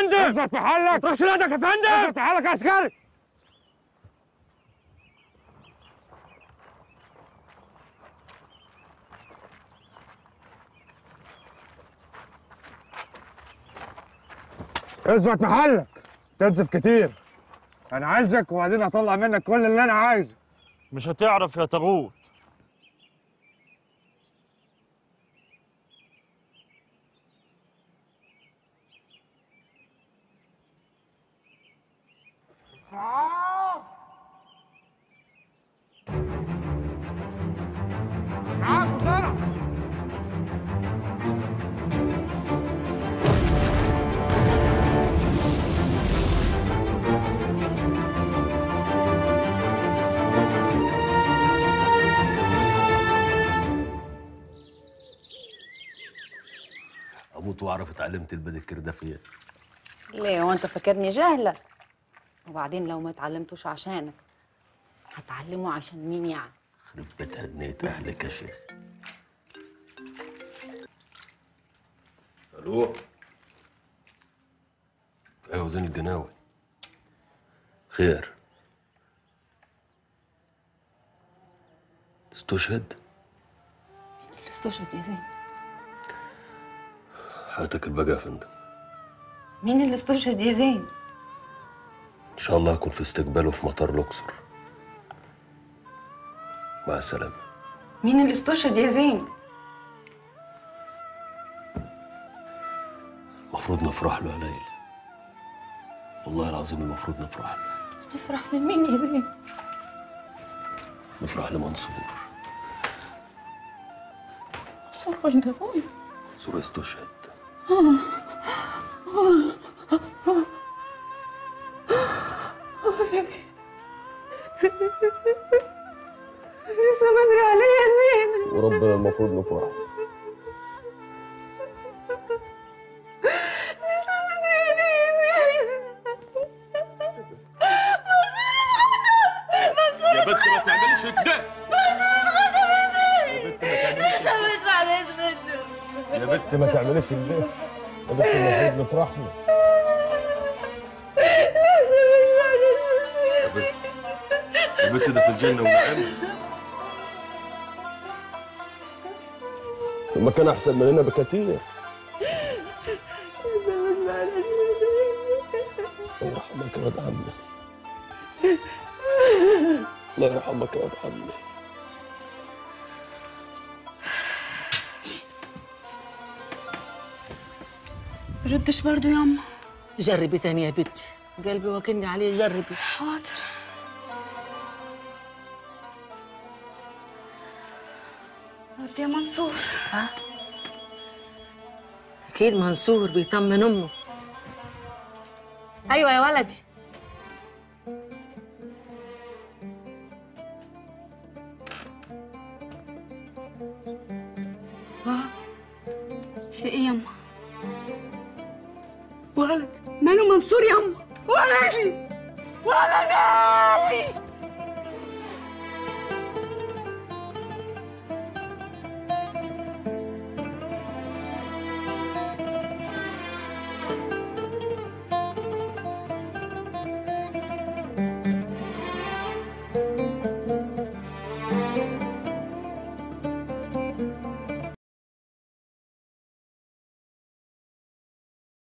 فندم اثبت محلك تروح سنادك يا فندم اثبت محلك يا عسكري اثبت محلك تنزف كتير انا عايزك وبعدين هطلع منك كل اللي انا عايزه مش هتعرف يا طاغوت تعال بسرعه اموت واعرف اتعلمت البديكير ده فين ليه هو انت فاكرني جاهله وبعدين لو ما اتعلمتوش عشانك هتعلمه عشان مين يعني خرب بيت هنيت اهلك يا شيخ الو ايوه زين الجناوي خير استشهد استشهد يا زين حياتك البقى يا فندم مين اللي استشهد يا زين ان شاء الله اكون في استقباله في مطار الاقصر مع السلامه مين اللي استشهد يا زين المفروض نفرح له يا ليلى والله العظيم المفروض نفرح له نفرح لمين يا زين نفرح لمنصور منصور ولا ابوي منصور استشهد لسه بدري عليه يا زين وربنا المفروض نفرح لسه بدري عليه يا زين يا بنت ما تعمليش كده لسه مش معلش منه يا بنت ما تعمليش كده يا بنت المفروض نفرح له لسه مش معلش يا بنت يا بنت ده في الجنه ونعم المكان احسن مننا بكتير الله يرحمك يا واد عمي الله يرحمك يا واد عمي ردش برضو ياما جربي تاني يا بنتي قلبي واكلني عليه جربي حاضر رد يا منصور اكيد منصور بيطمن امه ايوه يا ولدي في ايه ياما ولد ماله منصور ياما ولدي ولدي